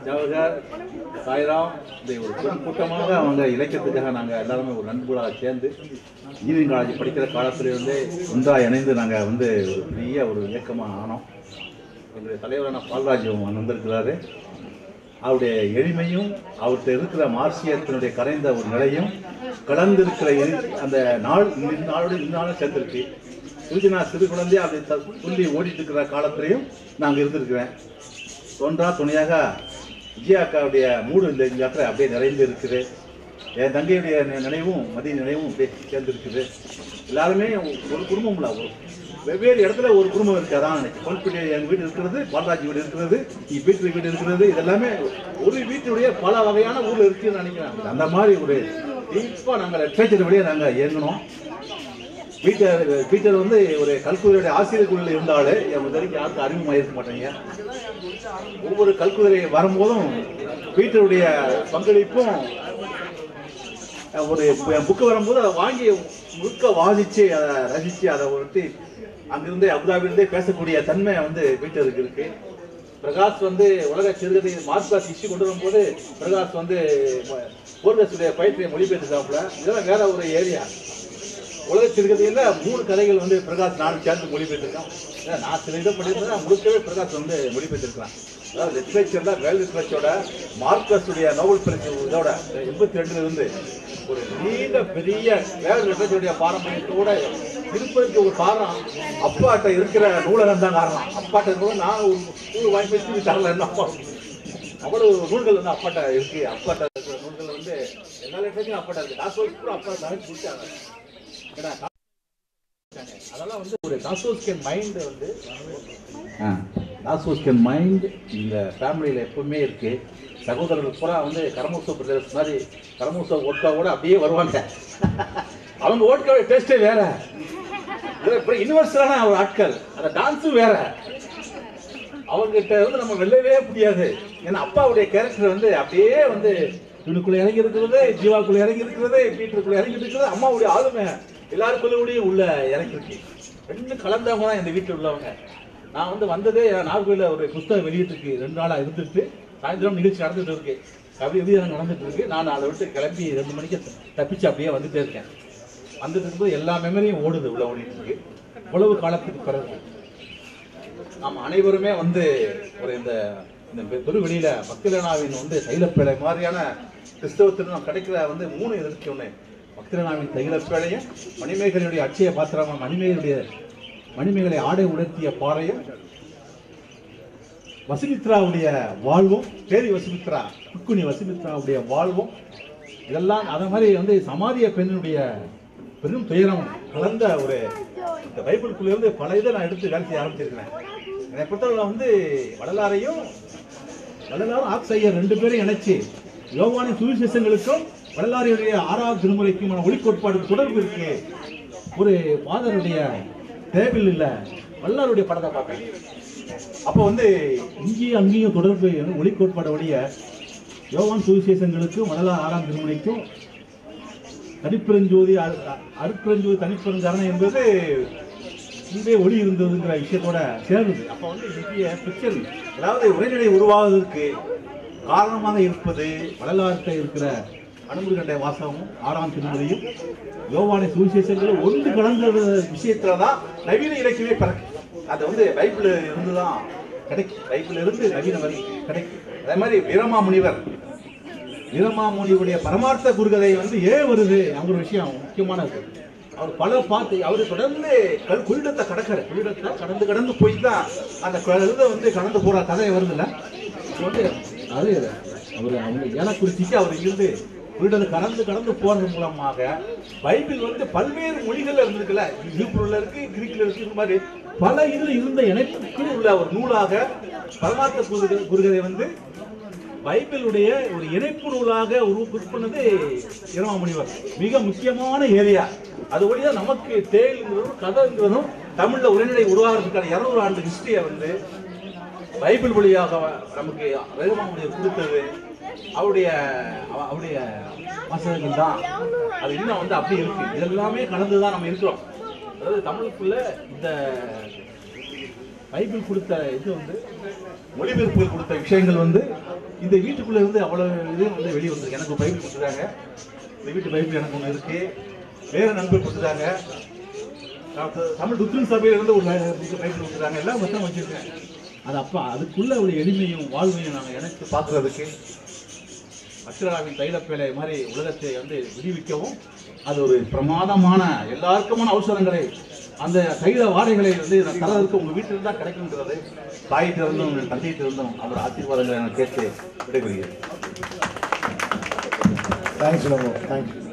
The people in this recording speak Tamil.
ஜவஹர் சாய்ராம் இந்த ஒரு பெரும் கூட்டமாக அவங்க இலக்கியத்துக்காக நாங்கள் எல்லாருமே ஒரு நண்பர்களாக சேர்ந்து இன்ஜினியரிங் காலேஜ் படிக்கிற காலத்திலிருந்தே ஒன்றாக இணைந்து நாங்கள் வந்து ஒரு பெரிய ஒரு இயக்கமாக ஆனோம் எங்களுடைய தலைவரான பால்ராஜ் வந்திருக்கிறாரு அவருடைய எளிமையும் அவர்கிட்ட இருக்கிற மார்சியத்தினுடைய கரைந்த ஒரு நிலையும் கலந்திருக்கிற இரு- அந்த நாள் இந்த நாளோட இந்த நாளும் சேர்ந்திருக்கு இதுக்கு நான் சிறு குழந்தையா அப்படி த- துள்ளி ஓடிட்டு இருக்கிற காலத்திலையும் நாங்கள் இருந்திருக்கிறேன் தொன்றா துணையாக விஜயா அக்காவுடைய மூடு இந்த இந்த இடத்துல அப்படியே நிறைந்து இருக்குது என் தங்கையுடைய நி- நினைவும் மதிய நினைவும் அப்படியே சேர்ந்துருக்குது எல்லாருமே ஒரு குடும்பம் இல்லை ஒரு வெவ்வேறு இடத்துல ஒரு குடும்பம் இருக்கு அதான் நினைக்கிறேன் கொல்பட்டி எங்கள் வீடு இருக்கிறது பாலராஜ் வீடு இருக்கிறது பீட்ரு வீடு இருக்கிறது இதெல்லாமே ஒரு வீட்டுடைய பல வகையான ஊர்ல இருக்குன்னு நினைக்கிறேன் அந்த மாதிரி ஒரு டீப்பாக நாங்கள் லிட்ரேச்சர் வழியாக நாங்கள் இயங்கணும் பீட்டர் பீட்டர் வந்து ஒரு கல்குதிரையுடைய ஆசிரியர் குழுவில் இருந்தாலே என் வரைக்கும் யாருக்கும் அறிமுகமாக இருக்க மாட்டேங்க ஒவ்வொரு கல்குதிரை வரும்போதும் பீட்டருடைய பங்களிப்பும் ஒரு புக்கு வரும்போது அதை வாங்கி முழுக்க வாசிச்சு அதை ரசிச்சு அதை ஒட்டி அங்கிருந்தே அபுதாபிலிருந்தே பேசக்கூடிய தன்மை வந்து பீட்டருக்கு இருக்கு பிரகாஷ் வந்து உலக சிறுகதை மார்க்லாஸ் இஷ்யூ கொண்டு வரும்போது பிரகாஷ் வந்து போர்கஸுடைய பயிற்சியை மொழிபெயர்த்துக்காப்புல இதெல்லாம் வேற ஒரு ஏரியா உலக சிறுகதையில் மூணு கதைகள் வந்து பிரகாஷ் நானும் சேர்ந்து மொழிபெயர்த்திருக்கேன் ஏன்னா, நான் சில இதை பண்ணியிருந்தேன் முழுக்கவே பிரகாஷ் வந்து மொழிபெயர்த்திருக்கிறான் அதாவது லிட்ரேச்சர்ல வேர்ல்டு லிட்ரேச்சரோட மார்க்கஸுடைய நோபல் பரிசு இதோட எண்பத்தி ரெண்டுல இருந்து ஒரு நீண்ட பெரிய வேர்ல்டு லிட்ரேச்சருடைய பாரம்பரியத்தோட இருப்பதற்கு ஒரு காரணம் அப்பாட்ட இருக்கிற நூலகம் தான் காரணம் அப்பாட்ட இருக்கிற நான் ஒரு நூல் வாங்கி போய் திரும்பி தரல என்ன அப்பா அவ்வளவு நூல்கள் வந்து அப்பாட்ட இருக்கு அப்பாட்ட இருக்கிற நூல்கள் வந்து எல்லா லிட்ரேச்சரும் அப்பாட்ட இருக்கு நான் கூட அப்பா நினைச்சு கொடுத்தாங்க ஏன்னா அதெல்லாம் வந்து ஒரு டாசோஸ்கன் மைண்ட் வந்து டாசோஸ்கன் மைண்ட் இந்த ஃபேமிலியில் எப்பவுமே இருக்கு சகோதரர்கள் பூரா வந்து கரமோசோ பிரதர்ஸ் மாதிரி கரமோசோ ஓட்காவோட அப்படியே வருவாங்க அவங்க ஓட்காவோட டேஸ்டே வேற யூனிவர்சலான ஒரு ஆட்கள் அந்த டான்ஸும் வேற அவங்ககிட்ட வந்து நம்ம வெல்லவே முடியாது ஏன்னா அப்பாவுடைய கேரக்டர் வந்து அப்படியே வந்து இவனுக்குள்ள இறங்கி இருக்கிறது ஜீவாக்குள்ள இறங்கி இருக்கிறது பீட்டருக்குள்ள இறங்கி இருக்கிறது அம்மாவுடைய ஆளுமை எல்லாருக்குள்ளேயும் உள்ள இறங்கி இருக்கு ரெண்டும் கலந்தவங்க தான் இந்த வீட்டில் உள்ளவங்க நான் வந்து வந்ததே நாகர்கோயிலில் ஒரு புஸ்தக வெளியீட்டுக்கு ரெண்டு நாளாக இருந்துட்டு சாயந்தரம் நிகழ்ச்சி நடந்துட்டு இருக்கு கவி விதியம் நடந்துட்டு இருக்கு நான் அதை விட்டு கிளம்பி ரெண்டு மணிக்கு தப்பிச்சு அப்படியே வந்துட்டே இருக்கேன் வந்துட்டு இருக்கும்போது எல்லா மெமரியும் ஓடுது உள்ள ஓடிட்டு இருக்கு உழவு காலத்துக்கு பிறகு நாம் அனைவருமே வந்து ஒரு இந்த இந்த பெ- பெருவெளியில பக்திரனாவின் வந்து தைலப்பேழை மாதிரியான கிறிஸ்தவத்தில் நாம் கிடைக்கிற வந்து மூணு இது இருக்கு ஒன்று பக்திரனாவின் தைலப்பேழையும் மணிமேகலையுடைய அட்சய பாத்திரமான மணிமேகலுடைய மணிமேகலை ஆடை உணர்த்திய பாறையும் வசுமித்ராவுடைய வாழ்வும் பேரி வசுமித்ரா குக்குனி வசுமித்ராவுடைய வாழ்வும் இதெல்லாம் அதே மாதிரி வந்து சமாரிய பெண்ணுடைய பெரும் துயரம் கலந்த ஒரு இந்த பைபிளுக்குள்ள இருந்து பல இதை நான் எடுத்து வேலை செய்ய ஆரம்பிச்சிருக்கிறேன் என்னை பொறுத்தவரை வந்து வள்ளலாரையும் வள்ளலாரும் ஆக்சையர் ரெண்டு பேரும் இணைச்சு யோவானின் சுவிசேஷங்களுக்கும் வள்ளலாருடைய ஆறாவது திருமுறைக்குமான ஒளிக்கோட்பாடு தொடர்பு இருக்கு ஒரு ஃபாதருடைய டேபிள் இல்ல வள்ளலாருடைய படத்தை பார்ப்பேன் அப்போ வந்து இங்கேயும் அங்கேயும் தொடர்பு ஒளிக்கோட்பாடு வழிய யோவான் சுவிசேஷங்களுக்கும் வள்ளலார் ஆறாம் திருமுறைக்கும் தனிப்பெருஞ்சோதி அரு- அ- அருட்பெருஞ்சோதி தனிப்பெருங்கரணம் என்பது இங்கே ஒளி இருந்ததுங்கிற விஷயத்தோட சேருது அப்போ வந்து இந்திய பிக்சர் அதாவது உரைநடை உருவாவதற்கு காரணமாக இருப்பது வரலாற்றை இருக்கிற அனுமதிகண்ட வாசகமும் ஆறாம் திருமுறையும் யோவானை சுவிசேஷங்களும் ஒன்று கலந்த விஷயத்துல தான் நவீன இலக்கியமே பிறக்கு அது வந்து பைபிள் இருந்து தான் கிடைக்கும் பைபிள் இருந்து நவீன வரி கிடைக்கும் அதே மாதிரி வீரமா முனிவர் வீரமாமுனியுடைய பரமார்த்த குருகதை வந்து ஏன் வருது அவங்க ஒரு விஷயம் முக்கியமானது அவர் பல பார்த்து அவர் தொடர்ந்து கல் குருடத்தை கடக்கிற குருடத்தை கடந்து கடந்து போய் தான் அந்த கழுதை வந்து கடந்து போற கதை வருதுல்ல இது வந்து அது அவர் அவங்க ஏலக்குறிச்சிக்கு அவர் இருந்து குருடத்தை கடந்து கடந்து போறது மூலமாக பைபிள் வந்து பல்வேறு மொழிகள்ல இருந்திருக்குல்ல ஹீப்ரூல இருக்கு கிரீக்ல இருக்கு இந்த மாதிரி பல இதுல இருந்த இணைப்புக்கு உள்ள ஒரு நூலாக பரமார்த்த குருக குருகதை வந்து பைபிளுடைய ஒரு இணைப்பு நூலாக உருவாக்குனது இரமாமுனிவர் மிக முக்கியமான ஏரியா அது வழியா நமக்கு தேயில்ங்கிறதும் கதைங்கிறதும் தமிழ்ல உரைநடை உருவாகிறதுக்கான இருநூறு ஆண்டு ஹிஸ்டரியை வந்து பைபிள் வழியாக நமக்கு இரமாமுனிவர் கொடுத்தது அவருடைய அவ- அவருடைய வாசகங்கள் தான் அது இன்னும் வந்து அப்படி இருக்கு இதெல்லாமே கலந்து தான் நம்ம இருக்கிறோம் அதாவது தமிழுக்குள்ள இந்த பைபிள் கொடுத்த இது வந்து மொழிபெயர்ப்புகள் கொடுத்த விஷயங்கள் வந்து இந்த வீட்டுக்குள்ள இருந்து அவ்வளவு இது வந்து வெளியே வந்திருக்கு எனக்கு ஒரு பைபிள் கொடுத்துருக்காங்க இந்த வீட்டு பைபிள் எனக்கு ஒன்று இருக்கு வேற நண்பர் கொடுத்துருக்காங்க நான் த- தமிழ் ருத்ரன் சபையில இருந்து ஒரு பை- பைபிள் கொடுத்துருக்காங்க எல்லாம் மொத்தம் வச்சிருக்கேன் அது அப்பா அதுக்குள்ள ஒரு எளிமையும் வாழ்வையும் நாங்கள் எனக்கு பார்க்கறதுக்கு அக்ஷராவின் தைலப்பேலை மாதிரி உலகத்தை வந்து விடுவிக்கவும் அது ஒரு பிரமாதமான எல்லாருக்குமான அவசரங்களை அந்த தைல வாடைகளை வந்து நான் தரதற்கு உங்க வீட்டில் தான் கிடைக்குங்கிறது தாயிட்டு இருந்தும் தந்தையிட்டு இருந்தும் அவர் ஆசீர்வாதங்களை நான் கேட்டு விடைபெறுகிறேன் தேங்க்ஸ் தேங்க்யூ